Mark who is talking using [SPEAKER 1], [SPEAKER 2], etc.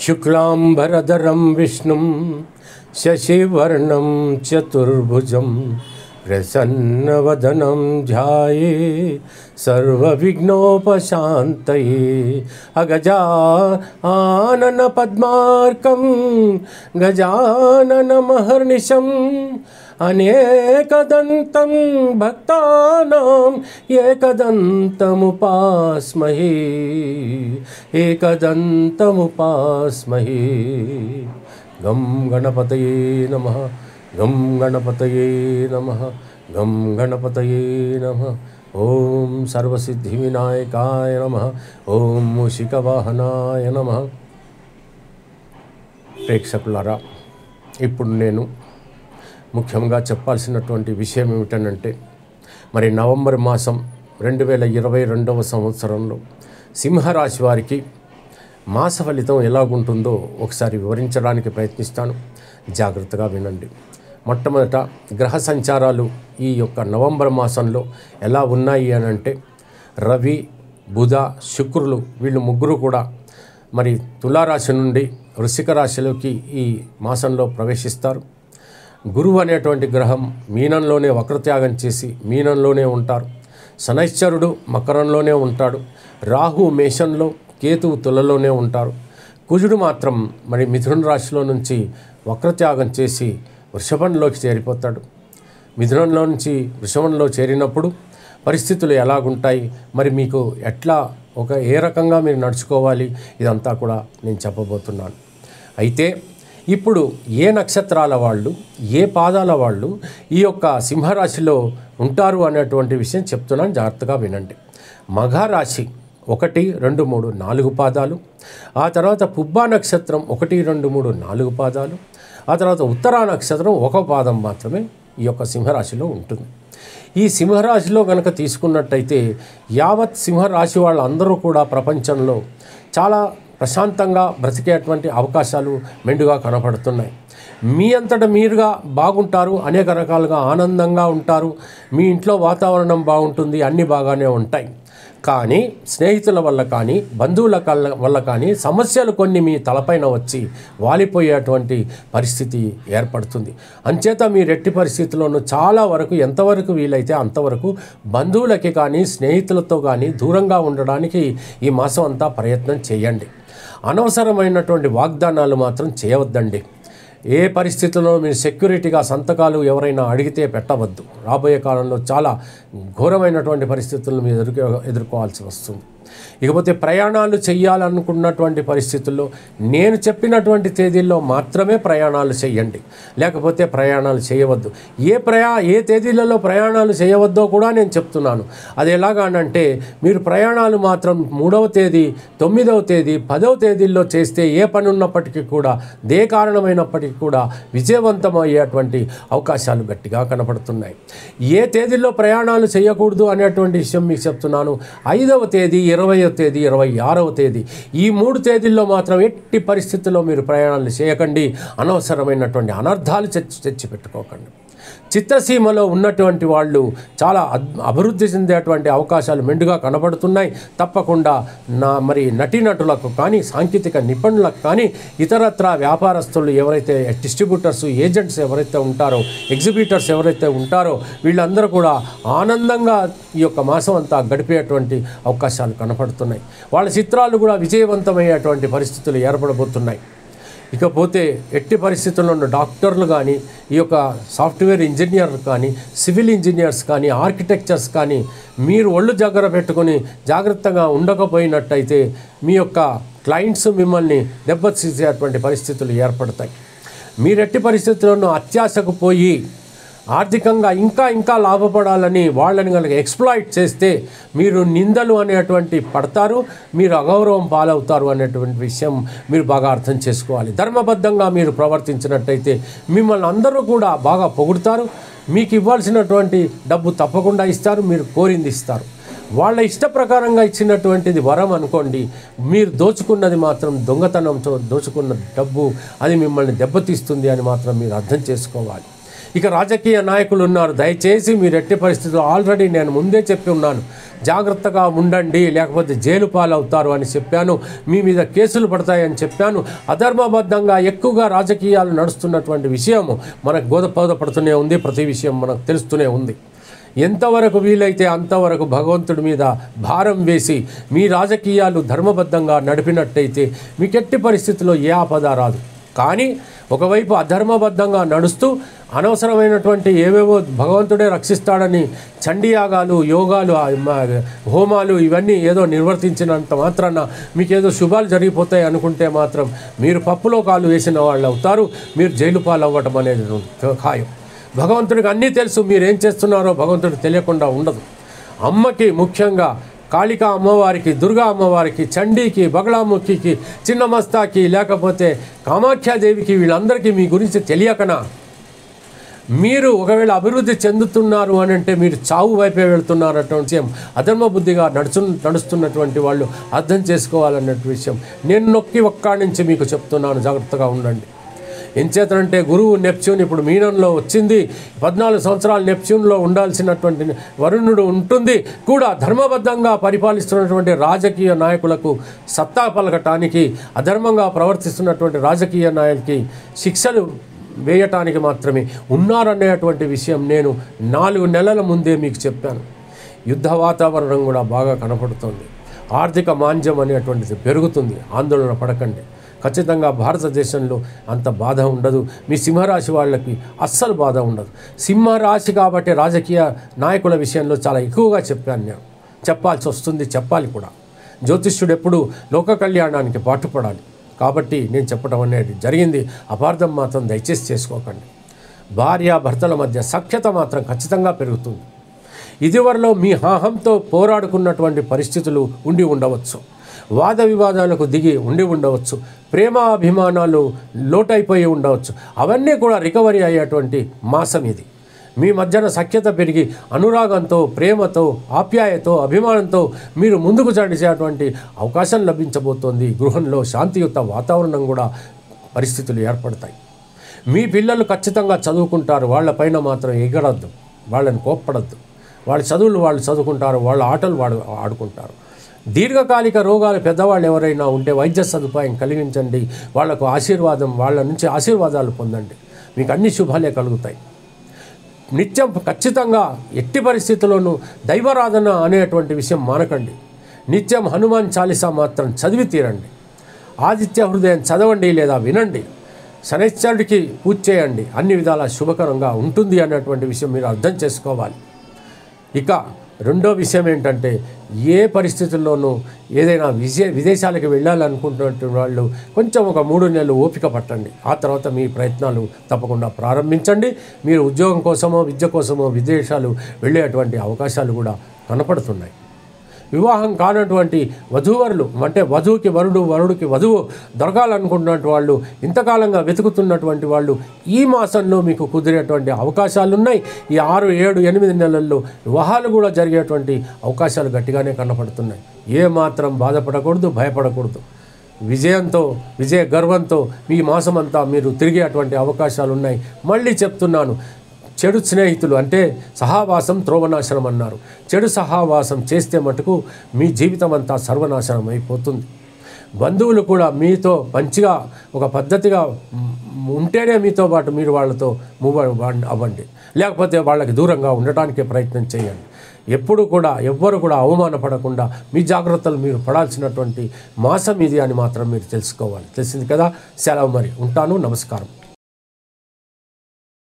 [SPEAKER 1] శుక్లాంబరధరం విష్ణుం శశివర్ణం చతుర్భుజం ప్రసన్నవదనం ధ్యాయే సర్వవిఘ్నోపశాంతయే అగజా ఆనన పద్మార్కం గజాననమహర్నిశం అనేకదంతం భక్తానాం ఏకదంతముపాస్మహే ఏకదంతముపాస్మహే గం గణపతయే నమ గం గణపతయే నమ గం గణపతయే నమ ఓం సర్వసిద్ధివినాయకాయ నమ ఓం మూషికవాహనాయ నమ ప్రేక్షకులారా ఇప్పుడు నేను ముఖ్యంగా చెప్పాల్సినటువంటి విషయం ఏమిటనంటే మరి నవంబర్ మాసం రెండు వేల ఇరవై రెండవ సంవత్సరంలో సింహరాశి వారికి మాస ఫలితం ఎలాగుంటుందో ఒకసారి వివరించడానికి ప్రయత్నిస్తాను జాగ్రత్తగా వినండి మొట్టమొదట గ్రహ సంచారాలు ఈ యొక్క నవంబర్ మాసంలో ఎలా ఉన్నాయి అని అంటే రవి బుధ శుక్రులు వీళ్ళు ముగ్గురు కూడా మరి తులారాశి నుండి వృశ్చిక రాశిలోకి ఈ మాసంలో ప్రవేశిస్తారు గురువు అనేటువంటి గ్రహం మీనంలోనే వక్రత్యాగం చేసి మీనంలోనే ఉంటారు శనైశ్చరుడు మకరంలోనే ఉంటాడు రాహు మేషంలో కేతువు తులలోనే ఉంటారు కుజుడు మాత్రం మరి మిథున రాశిలో నుంచి వక్రత్యాగం చేసి వృషభంలోకి చేరిపోతాడు మిథునంలో నుంచి వృషభంలో చేరినప్పుడు పరిస్థితులు ఎలాగుంటాయి మరి మీకు ఎట్లా ఒక ఏ రకంగా మీరు నడుచుకోవాలి ఇదంతా కూడా నేను చెప్పబోతున్నాను అయితే ఇప్పుడు ఏ నక్షత్రాల వాళ్ళు ఏ పాదాల వాళ్ళు ఈ యొక్క సింహరాశిలో ఉంటారు అనేటువంటి విషయం చెప్తున్నాను జాగ్రత్తగా వినండి మఘరాశి ఒకటి రెండు మూడు నాలుగు పాదాలు ఆ తర్వాత పుబ్బా నక్షత్రం ఒకటి రెండు మూడు నాలుగు పాదాలు ఆ తర్వాత ఉత్తరా నక్షత్రం ఒక పాదం మాత్రమే ఈ యొక్క సింహరాశిలో ఉంటుంది ఈ సింహరాశిలో కనుక తీసుకున్నట్టయితే యావత్ సింహరాశి వాళ్ళందరూ కూడా ప్రపంచంలో చాలా ప్రశాంతంగా బ్రతికేటువంటి అవకాశాలు మెండుగా కనపడుతున్నాయి మీ అంతట మీరుగా బాగుంటారు అనేక రకాలుగా ఆనందంగా ఉంటారు మీ ఇంట్లో వాతావరణం బాగుంటుంది అన్నీ బాగానే ఉంటాయి కానీ స్నేహితుల వల్ల కానీ బంధువుల కల్ల- వల్ల కానీ సమస్యలు కొన్ని మీ తలపైన వచ్చి వాలిపోయేటువంటి పరిస్థితి ఏర్పడుతుంది అంచేత మీ రెట్టి పరిస్థితుల్లోనూ చాలా వరకు ఎంతవరకు వీలైతే అంతవరకు బంధువులకి కానీ స్నేహితులతో కానీ దూరంగా ఉండడానికి ఈ మాసం అంతా ప్రయత్నం చేయండి అనవసరమైనటువంటి వాగ్దానాలు మాత్రం చేయవద్దండి ఏ పరిస్థితుల్లో మీరు సెక్యూరిటీగా సంతకాలు ఎవరైనా అడిగితే పెట్టవద్దు రాబోయే కాలంలో చాలా ఘోరమైనటువంటి పరిస్థితులను మీరు ఎదుర్కో ఎదుర్కోవాల్సి వస్తుంది ఇకపోతే ప్రయాణాలు చేయాలనుకున్నటువంటి పరిస్థితుల్లో నేను చెప్పినటువంటి తేదీల్లో మాత్రమే ప్రయాణాలు చేయండి లేకపోతే ప్రయాణాలు చేయవద్దు ఏ ప్రయా ఏ తేదీలలో ప్రయాణాలు చేయవద్దో కూడా నేను చెప్తున్నాను అది ఎలాగానంటే మీరు ప్రయాణాలు మాత్రం మూడవ తేదీ తొమ్మిదవ తేదీ పదవ తేదీల్లో చేస్తే ఏ పని ఉన్నప్పటికీ కూడా దే కారణమైనప్పటికీ కూడా విజయవంతమయ్యేటువంటి అవకాశాలు గట్టిగా కనపడుతున్నాయి ఏ తేదీల్లో ప్రయాణాలు చేయకూడదు అనేటువంటి విషయం మీకు చెప్తున్నాను ఐదవ తేదీ ఇరవయో తేదీ ఇరవై ఆరవ తేదీ ఈ మూడు తేదీల్లో మాత్రం ఎట్టి పరిస్థితుల్లో మీరు ప్రయాణాలు చేయకండి అనవసరమైనటువంటి అనర్థాలు తెచ్చి తెచ్చిపెట్టుకోకండి చిత్రసీమలో ఉన్నటువంటి వాళ్ళు చాలా అద్- అభివృద్ధి చెందేటువంటి అవకాశాలు మెండుగా కనబడుతున్నాయి తప్పకుండా నా మరి నటీనటులకు కానీ సాంకేతిక నిపుణులకు కానీ ఇతరత్ర వ్యాపారస్తులు ఎవరైతే డిస్ట్రిబ్యూటర్స్ ఏజెంట్స్ ఎవరైతే ఉంటారో ఎగ్జిబిటర్స్ ఎవరైతే ఉంటారో వీళ్ళందరూ కూడా ఆనందంగా ఈ యొక్క మాసం అంతా గడిపేటువంటి అవకాశాలు కనపడుతున్నాయి వాళ్ళ చిత్రాలు కూడా విజయవంతమయ్యేటువంటి పరిస్థితులు ఏర్పడబోతున్నాయి ఇకపోతే ఎట్టి పరిస్థితుల్లో ఉన్న డాక్టర్లు కానీ ఈ యొక్క సాఫ్ట్వేర్ ఇంజనీర్లు కానీ సివిల్ ఇంజనీర్స్ కానీ ఆర్కిటెక్చర్స్ కానీ మీరు ఒళ్ళు దగ్గర పెట్టుకొని జాగ్రత్తగా ఉండకపోయినట్టయితే మీ యొక్క క్లయింట్స్ మిమ్మల్ని దెబ్బతీసేటువంటి పరిస్థితులు ఏర్పడతాయి మీరెట్టి పరిస్థితుల్లోనూ అత్యాశకు పోయి ఆర్థికంగా ఇంకా ఇంకా లాభపడాలని వాళ్ళని కనుక ఎక్స్ప్లాయిట్ చేస్తే మీరు నిందలు అనేటువంటి పడతారు మీరు అగౌరవం పాలవుతారు అనేటువంటి విషయం మీరు బాగా అర్థం చేసుకోవాలి ధర్మబద్ధంగా మీరు ప్రవర్తించినట్టయితే మిమ్మల్ని అందరూ కూడా బాగా పొగుడుతారు మీకు ఇవ్వాల్సినటువంటి డబ్బు తప్పకుండా ఇస్తారు మీరు కోరింది ఇస్తారు వాళ్ళ ఇష్ట ప్రకారంగా ఇచ్చినటువంటిది వరం అనుకోండి మీరు దోచుకున్నది మాత్రం దొంగతనంతో దోచుకున్న డబ్బు అది మిమ్మల్ని దెబ్బతీస్తుంది అని మాత్రం మీరు అర్థం చేసుకోవాలి ఇక రాజకీయ నాయకులు ఉన్నారు దయచేసి మీరు ఎట్టి పరిస్థితుల్లో ఆల్రెడీ నేను ముందే చెప్పి ఉన్నాను జాగ్రత్తగా ఉండండి లేకపోతే జైలు పాలవుతారు అని చెప్పాను మీ మీద కేసులు పడతాయని చెప్పాను అధర్మబద్ధంగా ఎక్కువగా రాజకీయాలు నడుస్తున్నటువంటి విషయము మనకు బోధపడుతూనే ఉంది ప్రతి విషయం మనకు తెలుస్తూనే ఉంది ఎంతవరకు వీలైతే అంతవరకు భగవంతుడి మీద భారం వేసి మీ రాజకీయాలు ధర్మబద్ధంగా నడిపినట్టయితే మీకు ఎట్టి పరిస్థితుల్లో ఏ ఆపద రాదు కానీ ఒకవైపు అధర్మబద్ధంగా నడుస్తూ అనవసరమైనటువంటి ఏవేవో భగవంతుడే రక్షిస్తాడని చండీయాగాలు యోగాలు ఆ మ- హోమాలు ఇవన్నీ ఏదో నిర్వర్తించినంత మాత్రాన మీకు ఏదో శుభాలు జరిగిపోతాయి అనుకుంటే మాత్రం మీరు పప్పులో కాలు వేసిన వాళ్ళు అవుతారు మీరు జైలు పాలు అవ్వటం అనేది ఖాయం భగవంతుడికి అన్నీ తెలుసు మీరు ఏం చేస్తున్నారో భగవంతుడికి తెలియకుండా ఉండదు అమ్మకి ముఖ్యంగా కాళికా అమ్మవారికి దుర్గా అమ్మవారికి చండీకి బగళాముఖికి చిన్న మస్తాకి లేకపోతే కామాఖ్యాదేవికి వీళ్ళందరికీ మీ గురించి తెలియకనా మీరు ఒకవేళ అభివృద్ధి చెందుతున్నారు అని అంటే మీరు చావు వైపే వెళ్తున్నారటువంటి విషయం అధర్మ బుద్ధిగా నడుచు నడుస్తున్నటువంటి వాళ్ళు అర్థం చేసుకోవాలన్నటువంటి విషయం నేను నొక్కి ఒక్కడి నుంచి మీకు చెప్తున్నాను జాగ్రత్తగా ఉండండి ఎంచేతనంటే గురువు నెప్చ్యూన్ ఇప్పుడు మీనంలో వచ్చింది పద్నాలుగు సంవత్సరాలు నెప్చ్యూన్లో ఉండాల్సినటువంటి వరుణుడు ఉంటుంది కూడా ధర్మబద్ధంగా పరిపాలిస్తున్నటువంటి రాజకీయ నాయకులకు సత్తా పలకటానికి అధర్మంగా ప్రవర్తిస్తున్నటువంటి రాజకీయ నాయకులకి శిక్షలు వేయటానికి మాత్రమే ఉన్నారనేటువంటి విషయం నేను నాలుగు నెలల ముందే మీకు చెప్పాను యుద్ధ వాతావరణం కూడా బాగా కనపడుతోంది ఆర్థిక మాంద్యం అనేటువంటిది పెరుగుతుంది ఆందోళన పడకండి ఖచ్చితంగా భారతదేశంలో అంత బాధ ఉండదు మీ సింహరాశి వాళ్ళకి అస్సలు బాధ ఉండదు సింహరాశి కాబట్టి రాజకీయ నాయకుల విషయంలో చాలా ఎక్కువగా చెప్పాను నేను చెప్పాల్సి వస్తుంది చెప్పాలి కూడా జ్యోతిష్యుడు ఎప్పుడు లోక కళ్యాణానికి పాటుపడాలి కాబట్టి నేను చెప్పడం అనేది జరిగింది అపార్థం మాత్రం దయచేసి చేసుకోకండి భార్య భర్తల మధ్య సఖ్యత మాత్రం ఖచ్చితంగా పెరుగుతుంది ఇదివరలో మీ హాహంతో పోరాడుకున్నటువంటి పరిస్థితులు ఉండి ఉండవచ్చు వాద వివాదాలకు దిగి ఉండి ఉండవచ్చు ప్రేమ అభిమానాలు లోటైపోయి ఉండవచ్చు అవన్నీ కూడా రికవరీ అయ్యేటువంటి మాసం ఇది మీ మధ్యన సఖ్యత పెరిగి అనురాగంతో ప్రేమతో ఆప్యాయతో అభిమానంతో మీరు ముందుకు చడిచేటువంటి అవకాశం లభించబోతోంది గృహంలో శాంతియుత వాతావరణం కూడా పరిస్థితులు ఏర్పడతాయి మీ పిల్లలు ఖచ్చితంగా చదువుకుంటారు వాళ్ళపైన మాత్రం ఎగరద్దు వాళ్ళని కోప్పడద్దు వాళ్ళ చదువులు వాళ్ళు చదువుకుంటారు వాళ్ళ ఆటలు వాడు ఆడుకుంటారు దీర్ఘకాలిక రోగాలు పెద్దవాళ్ళు ఎవరైనా ఉంటే వైద్య సదుపాయం కలిగించండి వాళ్లకు ఆశీర్వాదం వాళ్ళ నుంచి ఆశీర్వాదాలు పొందండి మీకు అన్ని శుభాలే కలుగుతాయి నిత్యం ఖచ్చితంగా ఎట్టి పరిస్థితుల్లోనూ దైవారాధన అనేటువంటి విషయం మానకండి నిత్యం హనుమాన్ చాలీసా మాత్రం చదివి తీరండి ఆదిత్య హృదయం చదవండి లేదా వినండి శనిశ్చరుడికి పూజ చేయండి అన్ని విధాల శుభకరంగా ఉంటుంది అన్నటువంటి విషయం మీరు అర్థం చేసుకోవాలి ఇక రెండో విషయం ఏంటంటే ఏ పరిస్థితుల్లోనూ ఏదైనా విజయ విదేశాలకు వెళ్ళాలనుకుంటున్నటువంటి వాళ్ళు కొంచెం ఒక మూడు నెలలు ఓపిక పట్టండి ఆ తర్వాత మీ ప్రయత్నాలు తప్పకుండా ప్రారంభించండి మీరు ఉద్యోగం కోసమో విద్య కోసమో విదేశాలు వెళ్ళేటువంటి అవకాశాలు కూడా కనపడుతున్నాయి వివాహం కానటువంటి వధూవరులు అంటే వధువుకి వరుడు వరుడికి వధువు దొరకాలనుకుంటున్నటువంటి వాళ్ళు ఇంతకాలంగా వెతుకుతున్నటువంటి వాళ్ళు ఈ మాసంలో మీకు కుదిరేటువంటి అవకాశాలు ఉన్నాయి ఈ ఆరు ఏడు ఎనిమిది నెలల్లో వివాహాలు కూడా జరిగేటువంటి అవకాశాలు గట్టిగానే కనపడుతున్నాయి ఏ మాత్రం బాధపడకూడదు భయపడకూడదు విజయంతో విజయ గర్వంతో ఈ మాసమంతా మీరు తిరిగేటువంటి అవకాశాలు ఉన్నాయి మళ్ళీ చెప్తున్నాను చెడు స్నేహితులు అంటే సహావాసం త్రోవనాశనం అన్నారు చెడు సహావాసం చేస్తే మటుకు మీ జీవితం అంతా సర్వనాశనం అయిపోతుంది బంధువులు కూడా మీతో మంచిగా ఒక పద్ధతిగా మ్, ఉంటేనే మీతో పాటు మీరు వాళ్ళతో మూవ్ అవ్వ- అవ్వండి లేకపోతే వాళ్ళకి దూరంగా ఉండటానికి ప్రయత్నం చేయండి ఎప్పుడు కూడా ఎవ్వరు కూడా అవమానపడకుండా మీ జాగ్రత్తలు మీరు పడాల్సినటువంటి మాసం ఇది అని మాత్రం మీరు తెలుసుకోవాలి తెలిసింది కదా సెలవు మరి ఉంటాను నమస్కారం